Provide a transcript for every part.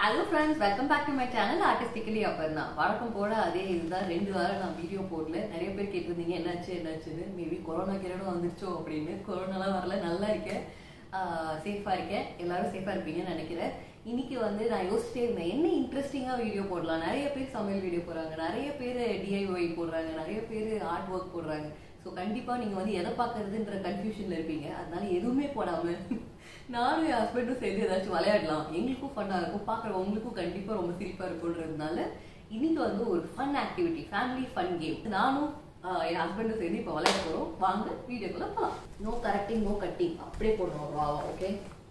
Hello friends welcome back to my channel artistically Aparna வழக்கம் போல அதே இதுதான் ரெண்டு வாரம் நான் வீடியோ போடல நிறைய பேர் கேட்டிருந்தீங்க என்னாச்சு என்னாச்சுன்னு மேபி கொரோனா கிரணம் வந்துருச்சோ அப்படின்னு கொரோனாலாம் வரல நல்லா இருக்கேன் சேஃபாக இருக்கேன் எல்லாரும் சேஃபாக இருப்பீங்கன்னு நினைக்கிறேன் இன்னைக்கு வந்து நான் யோசிச்சிட்டே இருந்தேன் என்ன இன்ட்ரெஸ்டிங்காக வீடியோ போடலாம் நிறைய பேர் சமையல் வீடியோ போடுறாங்க நிறைய பேர் டிஐஒய் போடுறாங்க நிறைய பேர் ஆர்ட் ஒர்க் போடுறாங்க ஸோ கண்டிப்பாக நீங்கள் வந்து எதை பார்க்கறதுன்ற கன்ஃபியூஷனில் இருப்பீங்க அதனால எதுவுமே போடாமல் நானும் என் ஹஸ்பண்டும் சேர்ந்து ஏதாச்சும் விளையாடலாம் எங்களுக்கும் ஃபன்னாக இருக்கும் பார்க்குற உங்களுக்கும் கண்டிப்பாக ரொம்ப சிரிப்பாக இருக்கும்ன்றதுனால இன்னைக்கு வந்து ஒரு fun activity family fun game நானும் ஆஹ், என் ஹஸ்பண்டும் சேர்ந்து இப்போ விளையாட போகிறோம் வாங்க வீடியோக்குள்ள போகலாம் நோ கரெக்டிங் நோ கட்டிங் அப்படியே போடுறோம் வா ஓகே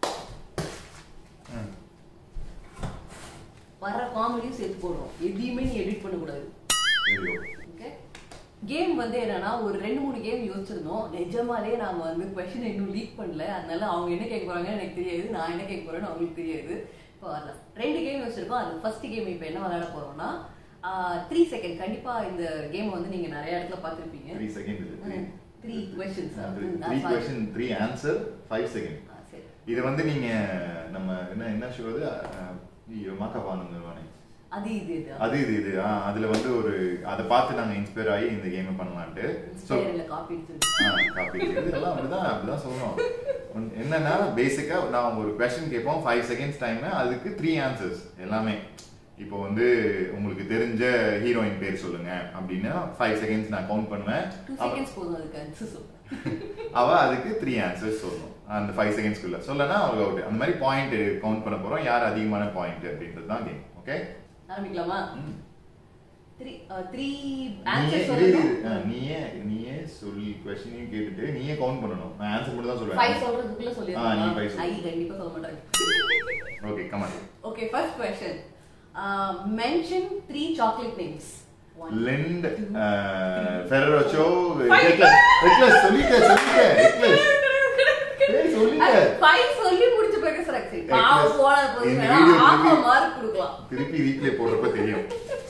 வர காமெடியும் சேர்த்து போடுறோம் எதையுமே நீ எடிட் பண்ணக்கூடாது ஓகே கேம் வந்து என்னன்னா ஒரு ரெண்டு மூணு கேம் யோசிச்சிருந்தோம் நிஜமாலே நாங்க வந்து கொஸ்டின் இன்னும் லீக் பண்ணல அதனால அவங்க என்ன கேட்க போறாங்கன்னு எனக்கு தெரியாது நான் என்ன கேட்க போறேன்னு அவங்களுக்கு தெரியாது இப்போ அதுல ரெண்டு கேம் யோசிச்சிருக்கோம் அது ஃபர்ஸ்ட் கேம் இப்போ என்ன விளையாட போறோம்னா த்ரீ செகண்ட் கண்டிப்பா இந்த கேம் வந்து நீங்க நிறைய இடத்துல பார்த்திருப்பீங்க த்ரீ செகண்ட் இது three questions three question three answer five second சரி இது வந்து நீங்க நம்ம என்ன என்ன ஷோ இது அஹ், ஐயோ மாக்கா பானுங்க அது இது இது அது இது இது ஆ, அதுல வந்து ஒரு அதை பார்த்து நாங்க இன்ஸ்பயர் ஆகி இந்த கேம் பண்ணலான்ட்டு ஸோ ஸ்பேரில் காப்பி அடிச்சிருக்கு காப்பி இதெல்லாம் அப்படிதான் அப்படிதான் சொல்லணும் ஒன்- என்னன்னா பேசிக்கா நான் ஒரு கொஸ்டின் கேட்போம் ஃபைவ் செகண்ட்ஸ் டைம் அதுக்கு த்ரீ ஆன்சர்ஸ் எல்லாமே இப்போ வந்து உங்களுக்கு தெரிஞ்ச ஹீரோயின் பேர் சொல்லுங்க அப்படின்னா ஃபைவ் செகண்ட்ஸ் நான் கவுண்ட் பண்ணுவேன் டூ அப்ப- செகண்ட்ஸ் போதும் அதுக்கு ஆன்சர் சொல்லுங்க அவ அதுக்கு த்ரீ ஆன்சர்ஸ் சொல்லணும் அந்த ஃபைவ் செகண்ட்ஸ்க்குள்ள சொல்லனா அவங்க அவுட் அந்த மாதிரி பாயிண்ட் கவுண்ட் பண்ண போறோம் யார் அதிகமான பாயிண்ட் அப்படின்றது தான் கேம் ஓகே ஆரம்பிக்கலாமா த்ரீ த்ரீ நீயே ஆன்சர் இரு, இரு, சொல்லணும் ஆ, நீயே நீயே சொல்லி கொஸ்டினையும் கேட்டுட்டு நீயே கவுண்ட் பண்ணணும் நான் ஆன்சர் மட்டும் தான் ஃபைவ் சொல்லுவேன் சொல்றதுக்குள்ள ஆ, நீ சொல்லிருக்கோம் five சொல்லு. ஐ கண்டிப்பா சொல்ல மாட்டாங்க okay come on okay first question mention three chocolate names Lindt Ferrero Rocher ரெக்லஸ் ரெக்லஸ் சொல்லிட்டேன் சொல்லிட்டேன் ரெக்லஸ் ஏய், சொல்லிட்டேன். ஃபைவ் சொல்லி முடிச்ச பிறகு சார் சரி Reckless. பாவம் போன போது இந்த வேணா video ஆமா திருப்பி- மார்க் கொடுக்கலாம் திருப்பி ரீப்ளே போடுறப்ப தெரியும்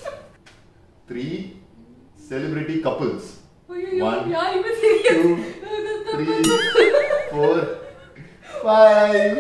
த்ரீ செலிபிரிட்டி கப்புள்ஸ் ஐயோ One, யாருமே two, three four five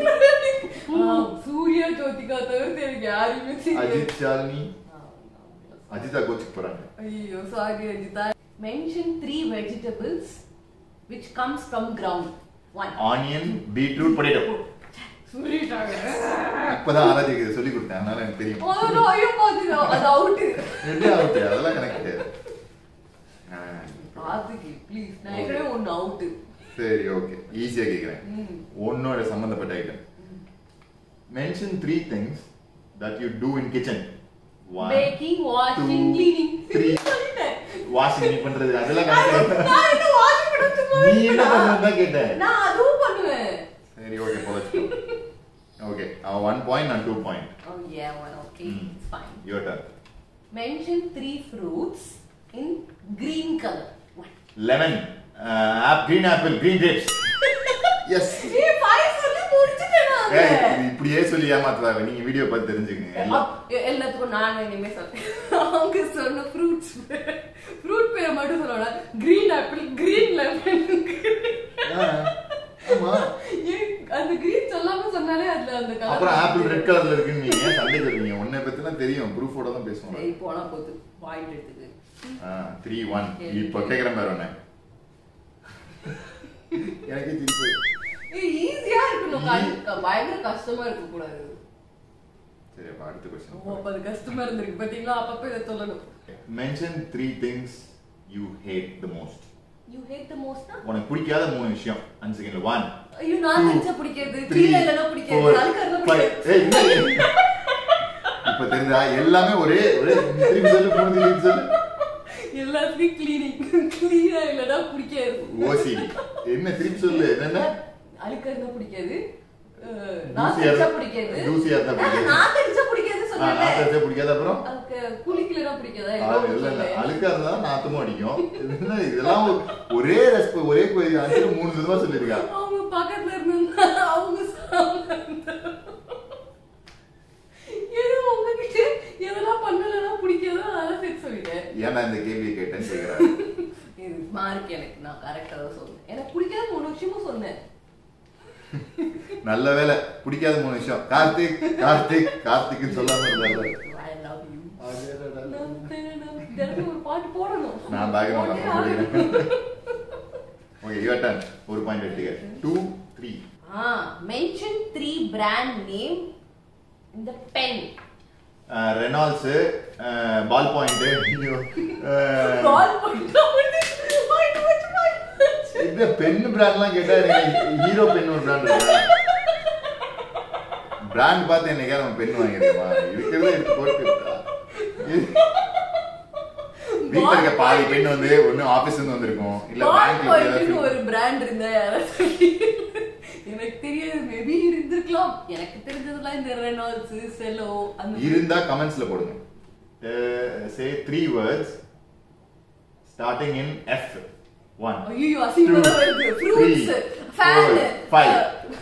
Suriya Jyothika தவிர்த்து எனக்கு யாருமே தெரியாது அஜித் ஷாலினி அஜிதா கோச்சுக்கு போறாங்க ஐயோ sorry Ajitha mention three vegetables which comes from ground one onion beetroot potato சொல்லிட்டாங்க இப்பதான் ஆராய்ச்சி சொல்லி கொடுத்தேன் அதனால எனக்கு தெரியும் ஐயோ, ஐயோ பாத்துக்கோ அது அவுட்டு எப்படி ஆகுது அதெல்லாம் எனக்கு தெரியாது ஆ, பாத்துக்கு ப்ளீஸ் நான் ஏற்கனவே ஒன்னு அவுட்டு சரி ஓகே ஈஸியா கேக்குறேன் ம். ஒன்னோட சம்பந்தப்பட்ட item mention three things that you do in kitchen baking washing cleaning three சொல்லிட்டேன் வாஷிங் நீ பண்றது அதெல்லாம் கணக்கு நான் என்ன வாஷிங் பண்ண சும்மா நீ என்ன இருக்கேனா? பண்ணுன்னு கேட்டேன் நான் அதுவும் பண்ணுவேன் சரி ஓகே பொழைச்சிக்கோ ஓகே அவன் ஒன் பாயிண்ட் நான் two point Oh yeah, well, okay, Mm. it's fine. Your turn Mention three fruits in green color. One. Lemon ஆப் green apple green grapes yes ஏய், five சொல்லி முடிச்சிட்டேன் நான் அதை. ஏய் இது இப்படியே சொல்லி ஏமாத்துறாங்க நீங்க வீடியோ பார்த்து தெரிஞ்சுக்கங்க எல்லாம் அப்- எ- எல்லாத்துக்கும் நான் இனிமே சொல்றேன் அவங்க சொன்ன ஃப்ரூட்ஸ் ஃப்ரூட் பேர் மட்டும் சொல்லணும் கிரீன் ஆப்பிள் கிரீன் லெமன் ஆ, ஆமா அந்த கிரீன் சொல்லாம சொன்னாலே அதுல அந்த கலர் அப்புறம் ஆப்பிள் ரெட் கலர்ல இருக்குன்னு நீங்க ஏன் சண்டைக்கு வருவீங்க உன்னை பத்திலாம் தெரியும் ப்ரூஃபோட தான் பேசுவோம் சரி போனா போகுது பாயிண்ட் எடுத்துக்கு த்ரீ ஒன் இப்போ கேட்குறேன் பாரு உன்னை எனக்கே திருப்பி ஈஸியா இருக்கணும் கண்- பயங்கர கஷ்டமா இருக்க கூடாது சரி அப்ப அடுத்த ஓ, கொஸ்டின் அப்ப அது கஷ்டமா இருந்திருக்கு பாத்தீங்களா அப்பப்ப இதை சொல்லணும் mention three things you hate the most you hate the மோஸ்ட்னா உனக்கு பிடிக்காத மூணு விஷயம் அஞ்சு செகண்ட்ல ஒன் ஐயோ நான் தெரிஞ்சா பிடிக்காது கீழே இல்லைன்னா பிடிக்காது அழுக்கறதா பிடிக்காது இப்ப தெரிஞ்சா எல்லாமே ஒரே ஒரே திருப்பி சொல்லு மூணு திருப்பி சொல்லு எல்லாத்துலயும் கிளீனிங் கிளீனா இல்லைன்னா பிடிக்காது ஓசிடி என்ன திருப்பி சொல்லு என்னென்ன அழுக்கறதா பிடிக்காது அஹ், நான் தூசியா தெரிஞ்சா இருந்தா- பிடிக்காது தூசியா இருந்தா பிடிக்காது. நான் தெரிஞ்சா பிடிக்காது ஆ, சொன்னேன் நான் தெரிஞ்சா பிடிக்காத அப்புறம் அதுக்கு குளிக்கலனா பிடிக்காதா ஆ, ஏதோ ஒண்ணு இல்ல இல்ல சொல்லு. அழுக்கா இருந்தா நாத்தமும் அடிக்கும் இது என்ன இதெல்லாம் ஒரு- ஒரே ரெஸ்ப ஒரே ஆன்சர் மூணு விதமா சொல்லிருக்கா அவங்க பக்கத்துல இருந்தா அவங்க சாப்பிடாங்க. ஏதோ உங்ககிட்ட எதெல்லாம் பண்ணலன்னா பிடிக்காதோ அதெல்லாம் சேர்த்து சொல்லிட்டேன் ஏன்னா இந்த கேள்வியை கேட்டேன்னு கேக்குறாரு இது மார்க் எனக்கு நான் கரெக்டா தான் சொன்னேன் எனக்கு பிடிக்காத மூணு விஷயமும் சொன்னேன் நல்ல வேலை பிடிக்காத மூணு விஷயம் கார்த்திக் கார்த்திக் கார்த்திக்னு சொல்லாம இருந்தாரு I love you. நான் தினம் தினமும் ஒரு பாட்டு போடணும் நான் பேக்ரவுண்ட் போட்டே நான் ஆகணும். போடுறேன் ஓகே யுவர் டர்ன் ஒரு பாயிண்ட் எடுத்துக்க two three Ah, mention three brand name in the pen. Reynolds ball point Ball point. Point, point, point. இந்த பென் பிராண்ட்லாம் கேட்டா ஹீரோ பென் ஒரு பிராண்ட் இருக்கு பிராண்ட் பார்த்து என்னைக்கா நம்ம பென் வாங்கிருக்கோமா இருக்கிறதே எடுத்து போட்டு இருக்கா. வீட்ல இருக்க பாதி பென் வந்து ஒண்ணு ஆபீஸ்ல இருந்து வந்திருக்கும் இல்ல Ball பேங்க்ல pointனு ஒரு brand இருந்தா யாராவது சொல்லி. எனக்கு தெரியாது மேபி இருந்திருக்கலாம் எனக்கு தெரிஞ்சதெல்லாம் இந்த ரெனால்ட்ஸ் செலோ அந்த இருந்தா கமெண்ட்ஸ்ல போடுங்க say three words starting in F one ஐயோ அசிங்கமா வருது ஃப்ரூட்ஸ் ஃபேன் ஃபைவ்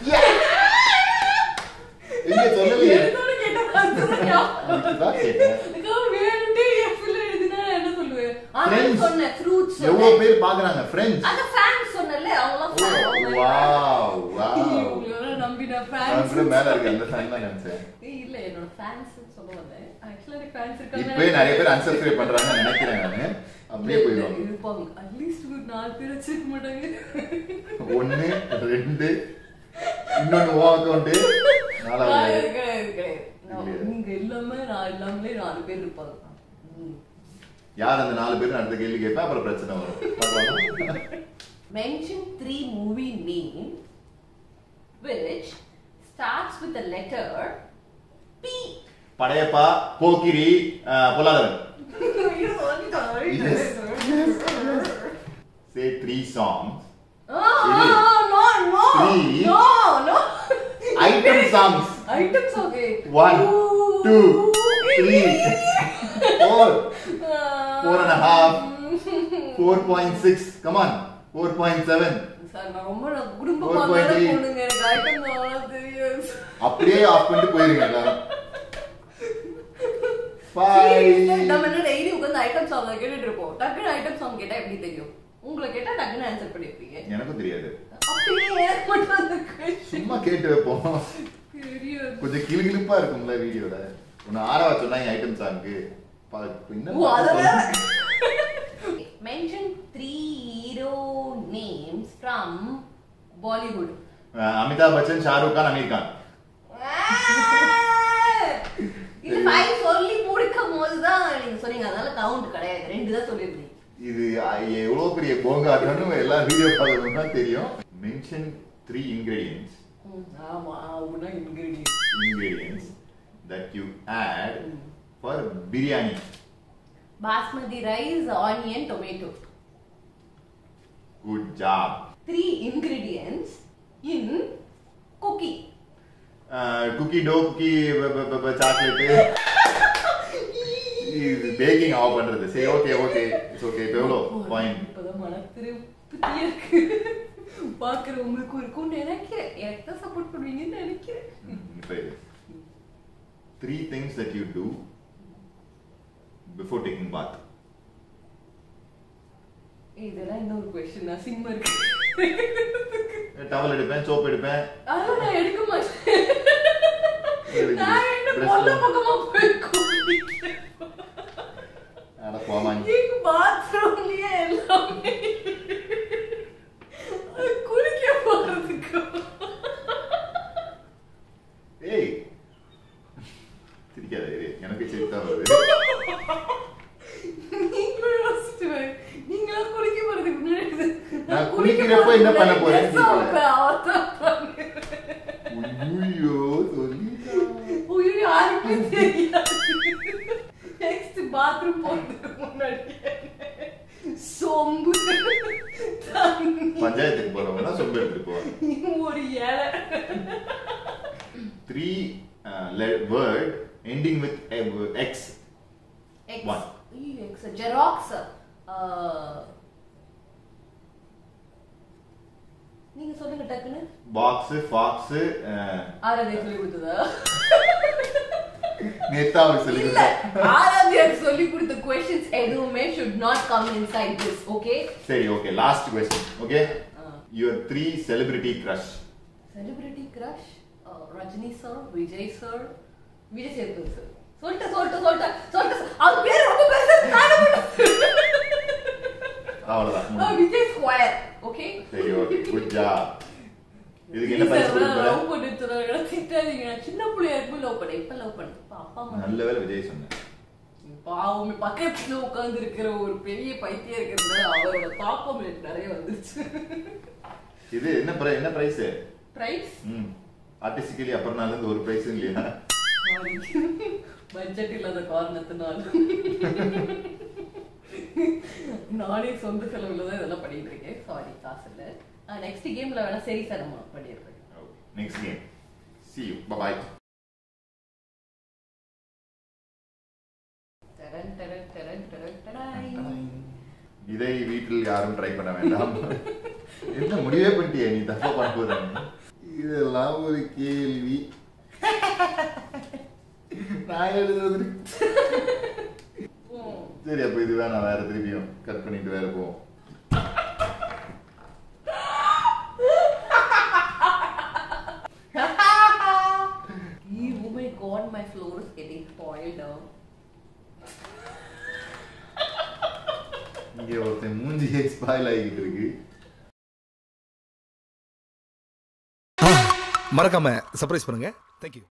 எங்க சொல்லலையே எடுத்தோட கேட்ட பாத்துறியா இதுதான் கேட்டேன் அக்கா வேணுட்டே எஃப்ல எழுதினா நான் என்ன சொல்லுவேன் ஆ நான் Friends. சொன்னேன் ஃப்ரூட்ஸ் எவ்வளவு பேர் பாக்குறாங்க ஃப்ரெண்ட்ஸ் அந்த ஃபேன் சொன்னல அவங்கலாம் ஃபேன் வாவ் வாவ் உங்களோட நம்பின நான் ஃபேன்ஸ் கூட மேல இருக்கு அந்த ஃபேன் தான் நினைச்சேன் இல்ல என்னோட ஃபேன்ஸ் சொல்ல வந்தேன் ஆக்சுவலா எனக்கு ஃபேன்ஸ் இருக்காங்க இப்பவே நிறைய பேர் unsubscribe பண்றாங்கன்னு நினைக்கிறேன் நானு அப்படியே போயிடும் இருப்பாங்க அட்லீஸ்ட் ஒரு நாலு பேர் வச்சிருக்க மாட்டாங்க ஒண்ணு ரெண்டு இன்னொன்னு ஓ அக்கௌண்ட் நாலாவது கிடையாது, கிடையாது, கிடையாது. நான் இல்லையா? நீங்க இல்லாம நான் இல்லாமலே நாலு பேர் இருப்பாங்க ம். யார் அந்த நாலு பேர் அடுத்த கேள்வி கேட்பா அப்புறம் பிரச்சனை வரும் பார்க்கலாமா? Mention three movie name which starts with the letter P. Padayappa Pokkiri அஹ், Polladhavan You only Yes. Say three songs Oh, no, no, Three. no, no. Item songs Items, okay. One, two, three, four, four and a half, four point six. Come on, four point seven. Sir நான் ரொம்ப நான் குடும்ப Four point மாதிரி three. பொண்ணுங்க எனக்கு item அவ்வளோ தெரியாது அப்படியே ஆஃப் பண்ணிட்டு போயிருங்க எல்லாரும் Seriously, Five. நம்ம என்ன டெய்லி உட்காந்து ஐட்டம் சாங் கேட்டுட்டு இருப்போம் டக்குனு ஐட்டம் சாங் கேட்டா எப்படி தெரியும் உங்களை கேட்டா டக்குனு ஆன்சர் பண்ணிருப்பீங்க எனக்கும் தெரியாது அப்படியே எனக்கு மட்டும் அந்த question சும்மா கேட்டு வைப்போம் தெரியாது. கொஞ்சம் கிளுகிளுப்பா இருக்கும்ல வீடியோல உன்னை ஆரவா சொன்னாங்க ஐட்டம் சாங்க்கு என்ன ஓ, பாட்டு அதெல்லாம் சொல்லு? Mention three hero names from Bollywood. அஹ், அமிதாப் பச்சன் ஷாருக் கான் அமீர் கான் இது five சொல்லி முடிக்கும் போதுதான் நீங்க சொன்னீங்க அதனால கவுண்ட் கிடையாது ரெண்டு தான் சொல்லிருந்தீங்க இது அஹ், எவ்வளவு பெரிய போங்காட்டம்னு எல்லா வீடியோ பார்த்தோம்னா தெரியும் மென்ஷன் த்ரீ இன்கிரீடியன்ஸ் ம், ஆமா ஆவுனா ingredient ingredients that you add for biryani. Basmati rice onion tomato Good job. Three ingredients in cookie Uh, cookie dough, cookie b- b- b- b- chocolate. இது பேக்கிங் ஆஃப் பண்றது சரி okay okay it's okay இப்போ எவ்வளோ point இப்பதான் மன திருப்தியா இருக்கு பாக்குறவங்களுக்கும் இருக்கும்னு நினைக்கிறேன் எனக்கு தான் சப்போர்ட் பண்ணுவீங்கன்னு நினைக்கிறேன் இப்போ three things that you do before taking bath இதெல்லாம் இன்னொரு கொஸ்டின் அசிங்கமா இருக்கு டவல் எடுப்பேன் சோப் எடுப்பேன் அதெல்லாம் நான் எடுக்க மாட்டேன் எடுக்கு. நான் என்ன Brush கொல்ல பண்ணு. பக்கமா போய் குளிக்கிறேன். அட போமா நீ. எங்க பாத்ரூம்லயே எல்லாமே அது குளிக்க போறதுக்கு ஏய் சிரிக்காத இரு. எனக்கு சிரித்தான் வருது நீங்களும் யோசிச்சு பாருங்க. நீங்களாம் குளிக்க போறதுக்கு முன்னாடி இது- நான் குளிக்க குளிக்கிறப்ப போறதுக்கு என்ன பண்ண முன்னாடி போறேன்னு dress கேட்கல. வைப்பேன், அவர்தான் பண்ணுவேன். ஐயோ சொல்லிட்டான் ஐயோ, யாருக்குமே தெரியாது. Next bathroom போறதுக்கு முன்னாடி சொம்பு தண்ணி, பஞ்சாயத்துக்கு போறவங்க சொம்பு எடுத்துட்டு போவாங்க ஒரு இலை three word ending with X X. One. ஐயோ, X. Xerox. Uh, நீங்க சொல்லுங்க டக்குன்னு பாக்ஸ் ஃபாக்ஸ் ஆராதே சொல்லி கொடுத்ததா நேத்தா அவருக்கு சொல்லி இல்ல கொடுத்தேன் ஆராத்யாக்கு சொல்லி கொடுத்த கொஸ்டின்ஸ் எதுவுமே should not come inside this okay சரி okay last question okay your three celebrity crush celebrity crush Rajini sir Vijay sir Vijay Sethupathi sir சொல்லிட்டு சொல்லிட்டு சொல்லிட்டு சொல்லிட்டு அது பேர் ரொம்ப பெருசு நான் என்ன பண்றது? அவ்வளவுதான் ஆ, முடிஞ்சு. விஜய் ஸ்கொயர் ஓகே சரி ஓகே குட் ஜாப் இதுக்கு என்ன பரிசு கொடுக்குற லவ் பண்ணிட்டு திட்டாதீங்க நான் சின்ன பிள்ளையா இருக்கும் லவ் பண்ணேன் இப்ப லவ் பண்ணேன் இப்ப அப்பா அம்மா நல்ல வேலை விஜய் சொன்னேன் பாவம் பக்கத்துல உட்கார்ந்து இருக்கிற ஒரு பெரிய பைத்தியம் இருக்கிறது அவரோட தாக்கம் எனக்கு நிறைய வந்துச்சு இது என்ன பிரை என்ன பிரைஸ் பிரைஸ் ம் ஆர்டிஸ்டிக்கலி அப்புறம் நாள் இருந்து ஒரு பிரைஸ் இல்லையா பட்ஜெட் இல்லாத காரணத்தினால நானே சொந்த செலவுல தான் இதெல்லாம் பண்ணிட்டு இருக்கேன் சாரி காசு இல்ல நெக்ஸ்ட் கேம்ல வேணா சரி சார் நம்ம பண்ணிடுறேன் next game see you bye டரன் டரன் டரன் டரன் டராய். இதை வீட்டில் யாரும் ட்ரை பண்ண வேண்டாம் என்ன முடிவே பண்ணிட்டியே நீ தப்பா பண்ண போறேன்னு இதெல்லாம் ஒரு கேள்வி நான் எழுதுறது ம். சரி அப்ப இது வேணாம் வேற திருப்பியும் கட் பண்ணிட்டு வேற போவோம் oh my god, my floor is getting spoiled now. இங்க ஒருத்தன் மூஞ்சியே ஸ்பாயில் ஆகிட்டு இருக்கு மறக்காம சர்ப்ரைஸ் பண்ணுங்க தேங்க்யூ